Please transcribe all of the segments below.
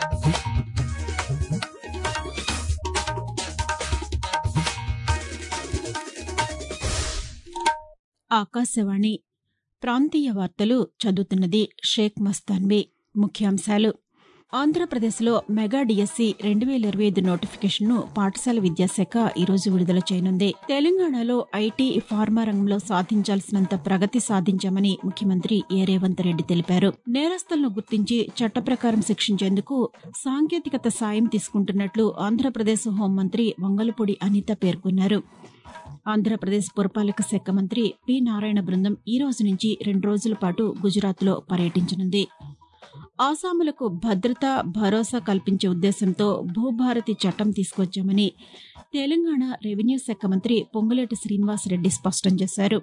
ఆకాశవాణి ప్రాంతీయ వార్తలు చదువుతున్నది షేక్ మస్తాన్వి ముఖ్యాంశాలు ఆంధ్రప్రదేశ్లో మెగా డిఎస్సి రెండు వేల ఇరవై ఐదు నోటిఫికేషన్ను పాఠశాల విద్యాశాఖ ఈరోజు విడుదల చేయనుంది తెలంగాణలో ఐటీ ఫార్మా రంగంలో సాధించాల్సినంత ప్రగతి సాధించామని ముఖ్యమంత్రి ఏ రేవంత్ రెడ్డి తెలిపారు నేరస్తులను గుర్తించి చట్ట ప్రకారం శిక్షించేందుకు సాంకేతికత సాయం తీసుకుంటున్నట్లు ఆంధ్రప్రదేశ్ హోంమంత్రి వంగలపూడి అనిత పేర్కొన్నారు ఆంధ్రప్రదేశ్ పురపాలక శాఖ మంత్రి పి నారాయణ బృందం ఈ రోజు నుంచి రెండు రోజుల పాటు గుజరాత్లో పర్యటించనుంది ఆసాములకు భద్రత భరోసా కల్పించే ఉద్దేశంతో భూభారతి చట్టం తీసుకొచ్చామని తెలంగాణ రెవెన్యూ శాఖ మంత్రి పొంగులేటి శ్రీనివాసరెడ్డి స్పష్టం చేశారు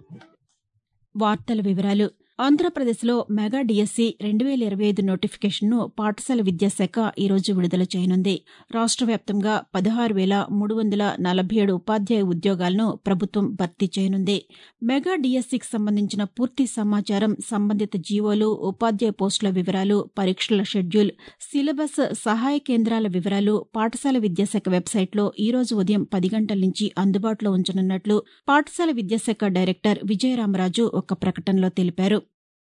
వార్తల వివరాలు ఆంధ్రప్రదేశ్లో మెగా డిఎస్సి రెండు వేల ఇరవై ఐదు నోటిఫికేషన్ను పాఠశాల విద్యాశాఖ ఈరోజు విడుదల చేయనుంది రాష్ట్ర వ్యాప్తంగా పదహారు వేల మూడు వందల నలభై ఏడు ఉపాధ్యాయ ఉద్యోగాలను ప్రభుత్వం భర్తీ చేయనుంది మెగా డిఎస్సికి సంబంధించిన పూర్తి సమాచారం సంబంధిత జీవోలు ఉపాధ్యాయ పోస్టుల వివరాలు పరీక్షల షెడ్యూల్ సిలబస్ సహాయ కేంద్రాల వివరాలు పాఠశాల విద్యాశాఖ వెబ్సైట్లో ఈ రోజు ఉదయం పది గంటల నుంచి అందుబాటులో ఉంచనున్నట్లు పాఠశాల విద్యాశాఖ డైరెక్టర్ విజయరామరాజు ఒక ప్రకటనలో తెలిపారు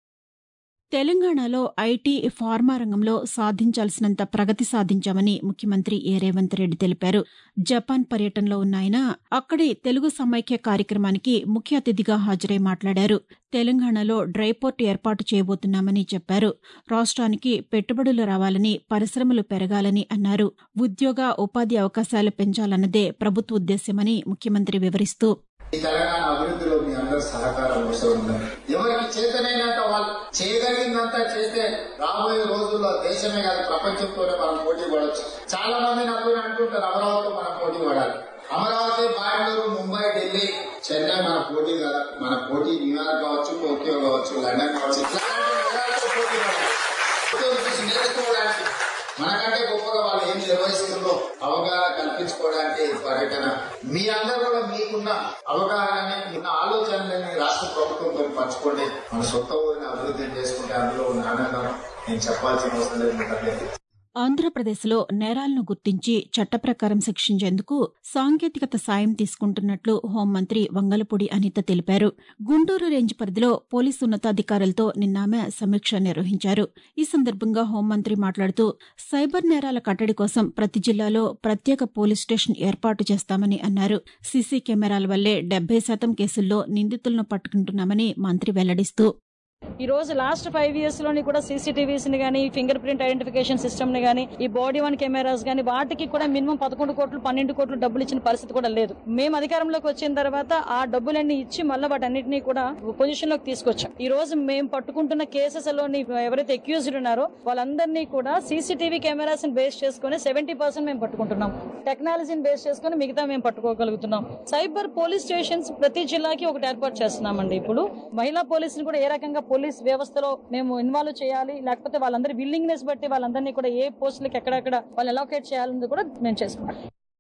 తెలంగాణలో ఐటీ ఫార్మా రంగంలో సాధించాల్సినంత ప్రగతి సాధించామని ముఖ్యమంత్రి ఏ రేవంత్ రెడ్డి తెలిపారు జపాన్ పర్యటనలో ఉన్న ఆయన అక్కడి తెలుగు సమైక్య కార్యక్రమానికి ముఖ్య అతిథిగా హాజరై మాట్లాడారు తెలంగాణలో డ్రైపోర్ట్ ఏర్పాటు చేయబోతున్నామని చెప్పారు రాష్ట్రానికి పెట్టుబడులు రావాలని పరిశ్రమలు పెరగాలని అన్నారు ఉద్యోగ ఉపాధి అవకాశాలు పెంచాలన్నదే ప్రభుత్వ ఉద్దేశ్యమని ముఖ్యమంత్రి వివరిస్తూ ఈ తెలంగాణ అభివృద్ధిలో మీ అందరి సహకారం అవసరం ఉంది ఎవరికి చేతనైనంత వాళ్ళు చేయగలిగిందంతా చేస్తే రాబోయే రోజుల్లో దేశమే కాదు ప్రపంచంతోనే మనం పోటీ పడవచ్చు చాలా మంది నాకు అంటుంటారు అమరావతి మనం పోటీ పడాలి అమరావతి బెంగళూరు ముంబై ఢిల్లీ చెన్నై మన పోటీ కాదు మన పోటీ న్యూయార్క్ కావచ్చు టోక్యో కావచ్చు లండన్ కావచ్చు ఇట్లాంటి నగరాలతో పోటీ పడాలి ఉద్యోగం చూసి నేర్చుకోవడానికి మనకంటే గొప్పగా వాళ్ళు ఏం నిర్వహిస్తుందో అవగాహన కల్పించుకోవడానికి పర్యటన మీ అందరూ కూడా మీకున్న అవగాహనని ఉన్న ఆలోచనలని రాష్ట్ర ప్రభుత్వంతో పంచుకోండి మన సొంత ఊరిని అభివృద్ధి చేసుకుంటే అందులో ఉన్న ఆనందం నేను చెప్పాల్సిన అవసరం లేదు మీకు ఆంధ్రప్రదేశ్లో నేరాలను గుర్తించి చట్ట ప్రకారం శిక్షించేందుకు సాంకేతికత సాయం తీసుకుంటున్నట్లు హోంమంత్రి వంగలపూడి అనిత తెలిపారు గుంటూరు రేంజ్ పరిధిలో పోలీసు ఉన్నతాధికారులతో నిన్న ఆమె సమీక్ష నిర్వహించారు ఈ సందర్భంగా హోంమంత్రి మాట్లాడుతూ సైబర్ నేరాల కట్టడి కోసం ప్రతి జిల్లాలో ప్రత్యేక పోలీస్ స్టేషన్ ఏర్పాటు చేస్తామని అన్నారు సీసీ కెమెరాల వల్లే డెబ్బై శాతం కేసుల్లో నిందితులను పట్టుకుంటున్నామని మంత్రి వెల్లడిస్తూ ఈ రోజు లాస్ట్ ఫైవ్ ఇయర్స్ లోని కూడా సీసీటీవీస్ ని గానీ ఫింగర్ ప్రింట్ ఐడెంటిఫికేషన్ సిస్టమ్ ని గానీ ఈ బాడీ వన్ కెమెరాస్ గానీ వాటికి కూడా మినిమం పదకొండు కోట్లు పన్నెండు కోట్లు డబ్బులు ఇచ్చిన పరిస్థితి కూడా లేదు మేము అధికారంలోకి వచ్చిన తర్వాత ఆ డబ్బులన్నీ ఇచ్చి మళ్ళీ వాటన్నిటిని కూడా పొజిషన్ లోకి తీసుకొచ్చాం ఈ రోజు మేము పట్టుకుంటున్న కేసెస్ లోని ఎవరైతే అక్యూజ్డ్ ఉన్నారో వాళ్ళందరినీ కూడా సీసీటీవీ కెమెరాస్ ని బేస్ చేసుకుని సెవెంటీ పర్సెంట్ మేము పట్టుకుంటున్నాం టెక్నాలజీని బేస్ చేసుకుని మిగతా మేము పట్టుకోగలుగుతున్నాం సైబర్ పోలీస్ స్టేషన్స్ ప్రతి జిల్లాకి ఒకటి ఏర్పాటు చేస్తున్నామండి ఇప్పుడు మహిళా పోలీసులు కూడా ఏ రకంగా పోలీస్ వ్యవస్థలో మేము ఇన్వాల్వ్ చేయాలి లేకపోతే వాళ్ళందరి విల్లింగ్నెస్ బట్టి వాళ్ళందరినీ కూడా ఏ పోస్టులకి ఎక్కడెక్కడ వాళ్ళు అలొకేట్ చేయాలని కూడా మేము చేసుకున్నాం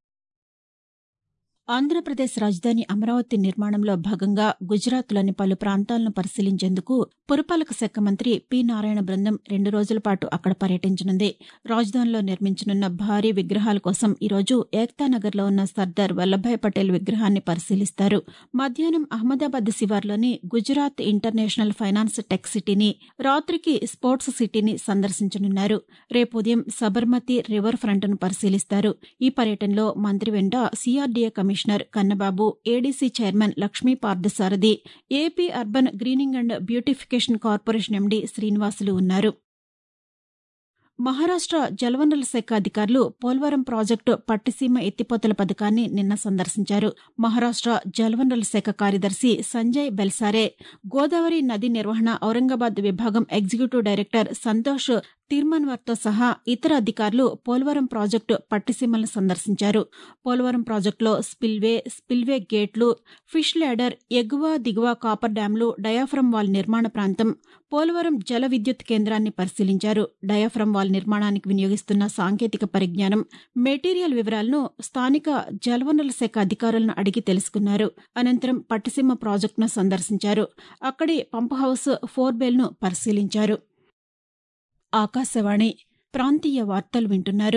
ఆంధ్రప్రదేశ్ రాజధాని అమరావతి నిర్మాణంలో భాగంగా గుజరాత్లోని పలు ప్రాంతాలను పరిశీలించేందుకు పురపాలక శాఖ మంత్రి పి నారాయణ బృందం రెండు రోజుల పాటు అక్కడ పర్యటించనుంది రాజధానిలో నిర్మించనున్న భారీ విగ్రహాల కోసం ఈరోజు ఏక్తానగర్లో ఉన్న సర్దార్ వల్లభాయ్ పటేల్ విగ్రహాన్ని పరిశీలిస్తారు మధ్యాహ్నం అహ్మదాబాద్ శివార్లోని గుజరాత్ ఇంటర్నేషనల్ ఫైనాన్స్ టెక్ సిటీని రాత్రికి స్పోర్ట్స్ సిటీని సందర్శించనున్నారు రేపు ఉదయం సబర్మతి రివర్ ఫ్రంట్ను పరిశీలిస్తారు ఈ పర్యటనలో మంత్రి వెంట C R D A commissioner Kannababu A D C chairman Lakshmi Parthasarathi A P urban greening and beautification corporation M D Srinivasulu ఉన్నారు మహారాష్ట జలవనరుల శాఖ అధికారులు పోలవరం ప్రాజెక్టు పట్టిసీమ ఎత్తిపోతల పథకాన్ని నిన్న సందర్శించారు మహారాష్ట జలవనరుల శాఖ కార్యదర్శి సంజయ్ బెల్సారే గోదావరి నది నిర్వహణ ఔరంగాబాద్ విభాగం ఎగ్జిక్యూటివ్ డైరెక్టర్ సంతోష్ తీర్మాన్వర్తో సహా ఇతర అధికారులు పోలవరం ప్రాజెక్టు పట్టిసీమలను సందర్శించారు పోలవరం ప్రాజెక్టులో స్పిల్వే స్పిల్వే గేట్లు ఫిష్ ల్యాడర్ ఎగువ దిగువ కాపర్ డ్యాంలు డయాఫ్రమ్ వాల్ నిర్మాణ ప్రాంతం పోలవరం జల విద్యుత్ కేంద్రాన్ని పరిశీలించారు డయాఫ్రమ్ వాల్ నిర్మాణానికి వినియోగిస్తున్న సాంకేతిక పరిజ్ఞానం మెటీరియల్ వివరాలను స్థానిక జలవనరుల శాఖ అధికారులను అడిగి తెలుసుకున్నారు అనంతరం పట్టిసీమ ప్రాజెక్టును సందర్శించారు అక్కడి పంప్ హౌస్ ఫోర్ బెల్ను పరిశీలించారు ఆకాశవాణి ప్రాంతీయ వార్తలు వింటున్నారు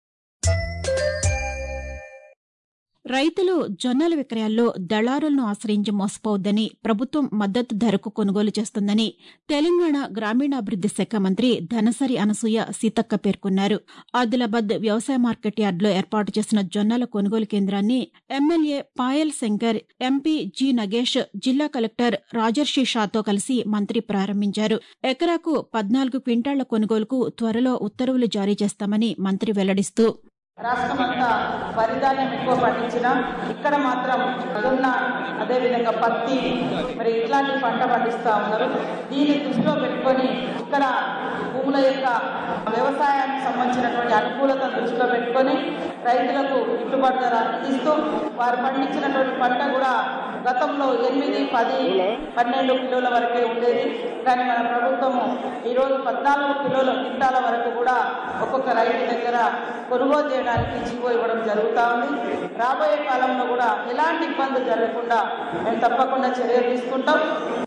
రైతులు జొన్నల విక్రయాల్లో దళారులను ఆశ్రయించి మోసపోవద్దని ప్రభుత్వం మద్దతు ధరకు కొనుగోలు చేస్తుందని తెలంగాణ గ్రామీణాభివృద్ది శాఖ మంత్రి ధనసరి అనసూయ సీతక్క పేర్కొన్నారు ఆదిలాబాద్ వ్యవసాయ మార్కెట్ యార్డులో ఏర్పాటు చేసిన జొన్నల కొనుగోలు కేంద్రాన్ని M L A Payal Shankar M P G Nagesh జిల్లా కలెక్టర్ రాజర్షి షాతో కలిసి మంత్రి ప్రారంభించారు ఎకరాకు పద్నాలుగు క్వింటాళ్ల కొనుగోలుకు త్వరలో ఉత్తర్వులు జారీ చేస్తామని మంత్రి వెల్లడిస్తూ రాష్ట్రమంతా వరిధాన్యం ఎక్కువ పండించిన ఇక్కడ మాత్రం జొన్న అదేవిధంగా పత్తి మరి ఇట్లాంటి పంట పండిస్తూ ఉన్నారు దీన్ని దృష్టిలో పెట్టుకొని ఇక్కడ భూముల యొక్క వ్యవసాయానికి సంబంధించినటువంటి అనుకూలత దృష్టిలో పెట్టుకొని రైతులకు గిట్టుబాటు ధర ఇస్తూ వారు పండించినటువంటి పంట కూడా గతంలో ఎనిమిది పది పన్నెండు కిలోల వరకే ఉండేది కానీ మన ప్రభుత్వము ఈరోజు పద్నాలుగు కిలోల క్వింటాల వరకు కూడా ఒక్కొక్క రైతు దగ్గర కొనుగోలు చేయడానికి జీవో ఇవ్వడం జరుగుతూ ఉంది రాబోయే కాలంలో కూడా ఎలాంటి ఇబ్బందులు జరగకుండా మేము తప్పకుండా చర్యలు తీసుకుంటాం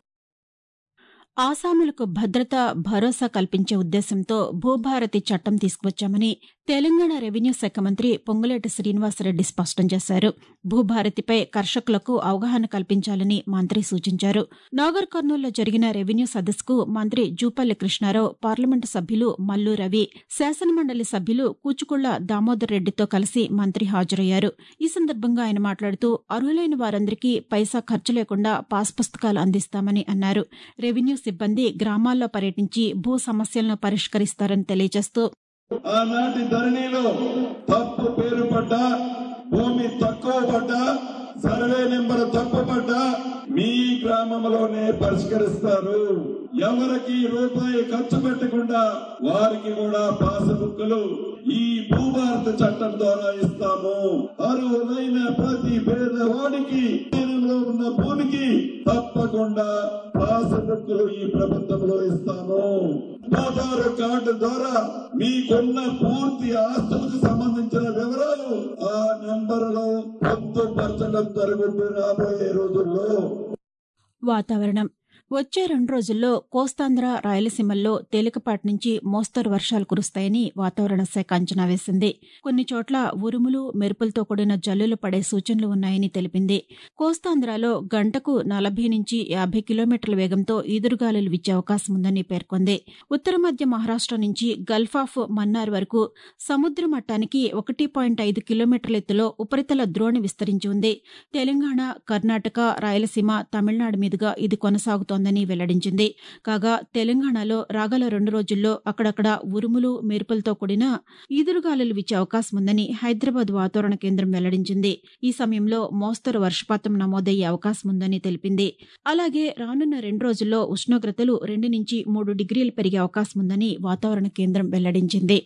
ఆసాములకు భద్రత భరోసా కల్పించే ఉద్దేశంతో భూభారతి చట్టం తీసుకువచ్చామని తెలంగాణ రెవెన్యూ శాఖ మంత్రి పొంగులేటి శ్రీనివాసరెడ్డి స్పష్టం చేశారు భూభారతిపై కర్షకులకు అవగాహన కల్పించాలని మంత్రి సూచించారు నాగర్ కర్నూలులో జరిగిన రెవెన్యూ సదస్సుకు మంత్రి జూపల్లి కృష్ణారావు పార్లమెంటు సభ్యులు మల్లు రవి శాసనమండలి సభ్యులు కూచుకుళ్ల దామోదర్ రెడ్డితో కలిసి మంత్రి హాజరయ్యారు ఈ సందర్భంగా ఆయన మాట్లాడుతూ అర్హులైన వారందరికీ పైసా ఖర్చు లేకుండా పాస్ పుస్తకాలు అందిస్తామని అన్నారు రెవెన్యూ సిబ్బంది గ్రామాల్లో పర్యటించి భూ సమస్యలను పరిష్కరిస్తారని తెలియజేస్తూ ఆనాటి ధరణిలో తప్పు పేరు పడ్డా భూమి తక్కువ పడ్డా సర్వే నెంబర్ తప్పు పడ్డా మీ గ్రామంలోనే పరిష్కరిస్తారు ఎవరికి రూపాయి ఖర్చు పెట్టకుండా వారికి కూడా పాస్ బుక్లు ఈ భూభారత చట్టం ద్వారా ఇస్తాము అర్హులైన ప్రతి పేదవాడికి తీరంలో ఉన్న భూమికి తప్పకుండా పాస్ బుక్లు ఈ ప్రభుత్వంలో ఇస్తాము ఆధార్ కార్డు ద్వారా మీకున్న పూర్తి ఆస్తులకు సంబంధించిన వివరాలు ఆ నెంబర్లో పొందుపరచడం జరుగుతుంది రాబోయే రోజుల్లో వాతావరణం వచ్చే రెండు రోజుల్లో కోస్తాంధ్ర రాయలసీమల్లో తేలికపాటి నుంచి మోస్తరు వర్షాలు కురుస్తాయని వాతావరణ శాఖ అంచనా వేసింది కొన్ని చోట్ల ఉరుములు మెరుపులతో కూడిన జల్లులు పడే సూచనలు ఉన్నాయని తెలిపింది కోస్తాంధ్రలో గంటకు నలభై నుంచి యాభై కిలోమీటర్ల వేగంతో ఈదురుగాలులు వీచే అవకాశం ఉందని పేర్కొంది ఉత్తర మధ్య మహారాష్ట నుంచి గల్ఫ్ ఆఫ్ మన్నార్ వరకు సముద్ర మట్టానికి ఒకటి పాయింట్ ఐదు కిలోమీటర్ల ఎత్తులో ఉపరితల ద్రోణి విస్తరించి ఉంది తెలంగాణ కర్ణాటక రాయలసీమ తమిళనాడు మీదుగా ఇది కొనసాగుతోంది ఉందని వెల్లడించింది కాగా తెలంగాణలో రాగల రెండు రోజుల్లో అక్కడక్కడ ఉరుములు మెరుపులతో కూడిన ఈదురుగాలులు వీచే అవకాశం ఉందని హైదరాబాద్ వాతావరణ కేంద్రం వెల్లడించింది ఈ సమయంలో మోస్తరు వర్షపాతం నమోదయ్యే అవకాశం ఉందని తెలిపింది అలాగే రానున్న రెండు రోజుల్లో ఉష్ణోగ్రతలు రెండు నుంచి మూడు డిగ్రీలు పెరిగే అవకాశం ఉందని వాతావరణ కేంద్రం వెల్లడించింది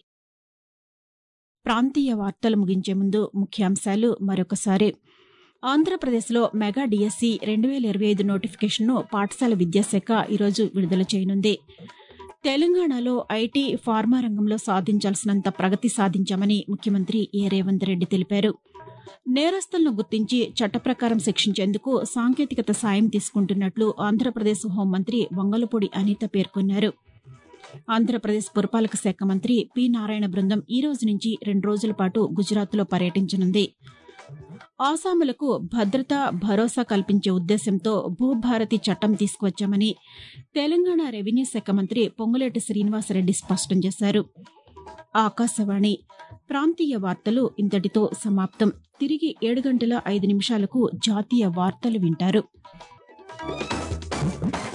ప్రాంతీయ వార్తలు ముగించే ముందు ముఖ్యాంశాలు మరొకసారి ఆంధ్రప్రదేశ్లో మెగా డిఎస్సి రెండు వేల ఇరవై ఐదు నోటిఫికేషన్ను పాఠశాల విద్యాశాఖ ఈరోజు విడుదల చేయనుంది తెలంగాణలో ఐటీ ఫార్మా రంగంలో సాధించాల్సినంత ప్రగతి సాధించామని ముఖ్యమంత్రి ఏ రేవంత్ రెడ్డి తెలిపారు నేరస్తులను గుర్తించి చట్ట ప్రకారం శిక్షించేందుకు సాంకేతికత సాయం తీసుకుంటున్నట్లు ఆంధ్రప్రదేశ్ హోంమంత్రి వంగలపూడి అనిత పేర్కొన్నారు ఆంధ్రప్రదేశ్ పురపాలక శాఖ మంత్రి పి నారాయణ బృందం ఈ రోజు నుంచి రెండు రోజుల పాటు గుజరాత్లో పర్యటించనుంది ఆసాములకు భద్రత భరోసా కల్పించే ఉద్దేశంతో భూభారతి చట్టం తీసుకువచ్చామని తెలంగాణ రెవెన్యూ శాఖ మంత్రి పొంగులేటి శ్రీనివాసరెడ్డి స్పష్టం చేశారు ఆకాశవాణి ప్రాంతీయ వార్తలు ఇంతటితో సమాప్తం తిరిగి ఏడు గంటల ఐదు నిమిషాలకు జాతీయ వార్తలు వింటారు